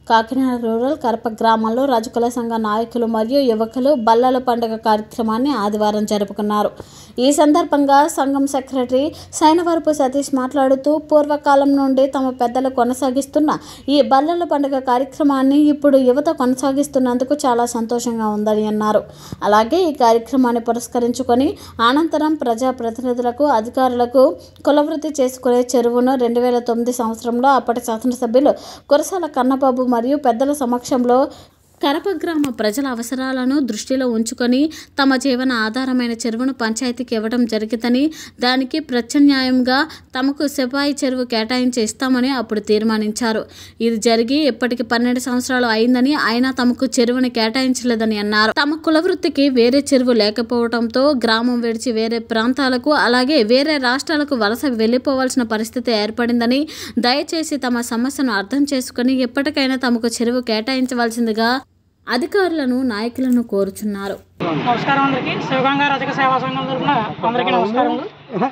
Kakinada rural Karapa గ్రామంలో రజకుల సంఘ నాయకులు మరియు యువకులు బల్లల పండుగ కార్యక్రమాన్ని ఆదివారం జరుపుకున్నారు ఈ సందర్భంగా సంఘం సెక్రటరీ సైనవరపు సతీష్ మాట్లాడుతూ పూర్వకాలం నుండి తమ పెద్దలు కొనసాగిస్తున్న ఈ బల్లల పండుగ కార్యక్రమాన్ని ఇప్పుడు యువత కొనసాగిస్తున్నందుకు చాలా సంతోషంగా ఉందని అన్నారు అలాగే ఈ కార్యక్రమాన్ని పురస్కరించుకొని అనంతరం ప్రజాప్రతినిధులకు అధికారులకు కులవృత్తి చేసుకునే చెరువును రెండు వేల తొమ్మిది సంవత్సరంలో అప్పటి శాసనసభ్యులు కురసాల కన్నబాబు మరియు పెద్దల సమక్షంలో కరప గ్రామ ప్రజల అవసరాలను దృష్టిలో ఉంచుకొని తమ జీవన ఆధారమైన చెరువును పంచాయతీకి ఇవ్వడం జరిగిందని దానికి ప్రత్యామ్నాయంగా తమకు సిపాయి చెరువు కేటాయించి ఇస్తామని అప్పుడు తీర్మానించారు ఇది జరిగి ఇప్పటికి పన్నెండు సంవత్సరాలు అయిందని అయినా తమకు చెరువుని కేటాయించలేదని అన్నారు తమ కులవృత్తికి వేరే చెరువు లేకపోవడంతో గ్రామం విడిచి వేరే ప్రాంతాలకు అలాగే వేరే రాష్ట్రాలకు వలస వెళ్ళిపోవాల్సిన పరిస్థితి ఏర్పడిందని దయచేసి తమ సమస్యను అర్థం చేసుకుని ఎప్పటికైనా తమకు చెరువు కేటాయించవలసిందిగా అధికారులను నాయకులను కోరుచున్నారు నమస్కారం అందరికి శివగంగా రజక సేవా సంఘం తరఫున అందరికీ నమస్కారములు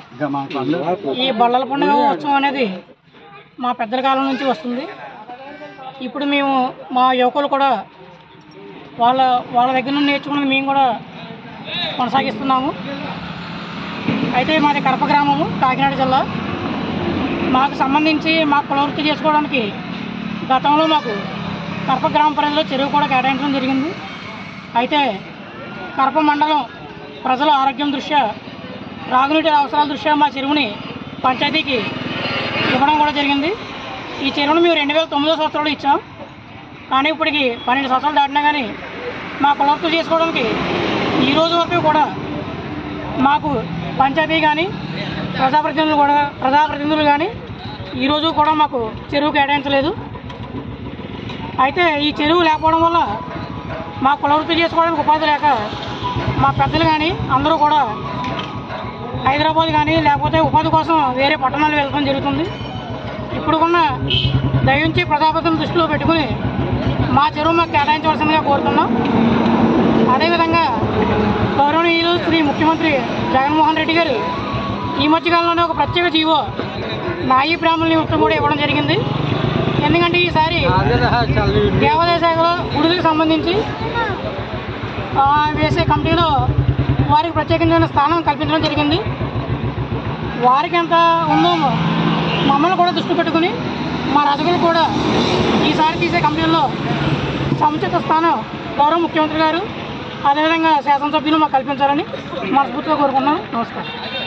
ఈ బల్లల పండుగ ఉత్సవం అనేది మా పెద్దల కాలం నుంచి వస్తుంది ఇప్పుడు మేము మా యువకులు కూడా వాళ్ళ వాళ్ళ దగ్గర నుండి నేర్చుకున్నది మేము కూడా కొనసాగిస్తున్నాము అయితే మాది కడప గ్రామము కాకినాడ జిల్లా మాకు సంబంధించి మా కులవృత్తి చేసుకోవడానికి గతంలో మాకు కడప గ్రామ పరిధిలో చెరువు కూడా కేటాయించడం జరిగింది అయితే కడప మండలం ప్రజల ఆరోగ్యం దృష్ట్యా త్రాగునీటి అవసరాల దృష్ట్యా మా చెరువుని పంచాయతీకి ఇవ్వడం కూడా జరిగింది ఈ చెరువును మేము రెండు వేల తొమ్మిదో సంవత్సరంలో ఇచ్చాం కానీ ఇప్పటికి పన్నెండు సంవత్సరాలు దాటినా కానీ మా కులవృత్తులు చేసుకోవడానికి ఈ రోజు వరకు కూడా మాకు పంచాయతీ కానీ ప్రజాప్రతినిధులు కూడా ప్రజాప్రతినిధులు కానీ ఈరోజు కూడా మాకు చెరువు కేటాయించలేదు అయితే ఈ చెరువు లేకపోవడం వల్ల మా కులవృత్తి చేసుకోవడానికి ఉపాధి లేక మా పెద్దలు కానీ అందరూ కూడా హైదరాబాద్ కానీ లేకపోతే ఉపాధి కోసం వేరే పట్టణాలు వెళ్ళడం జరుగుతుంది ఇప్పుడు ఉన్న దయించి ప్రజాపతిని దృష్టిలో పెట్టుకుని మా చెరువు మాకు కేటాయించవలసిందిగా కోరుతున్నాం అదేవిధంగా గౌరవనీయులు శ్రీ ముఖ్యమంత్రి జగన్మోహన్ రెడ్డి గారు ఈ మధ్యకాలంలోనే ఒక ప్రత్యేక జీవో నాయి బ్రాహ్మణుల నిమిత్తం కూడా ఇవ్వడం జరిగింది ఎందుకంటే ఈసారి దేవాదాయ శాఖలో గుడులకు సంబంధించి ఆ, వేసే కమిటీలో వారికి ప్రత్యేకమైన స్థానం కల్పించడం జరిగింది వారికి ఎంత ఉందో మమ్మల్ని కూడా దృష్టి పెట్టుకుని మా రజకులు కూడా ఈసారి తీసే కమిటీల్లో సముచిత స్థానం గౌరవ ముఖ్యమంత్రి గారు అదేవిధంగా శాసనసభ్యులు మాకు కల్పించాలని మనస్ఫూర్తిగా కోరుకున్నాను నమస్కారం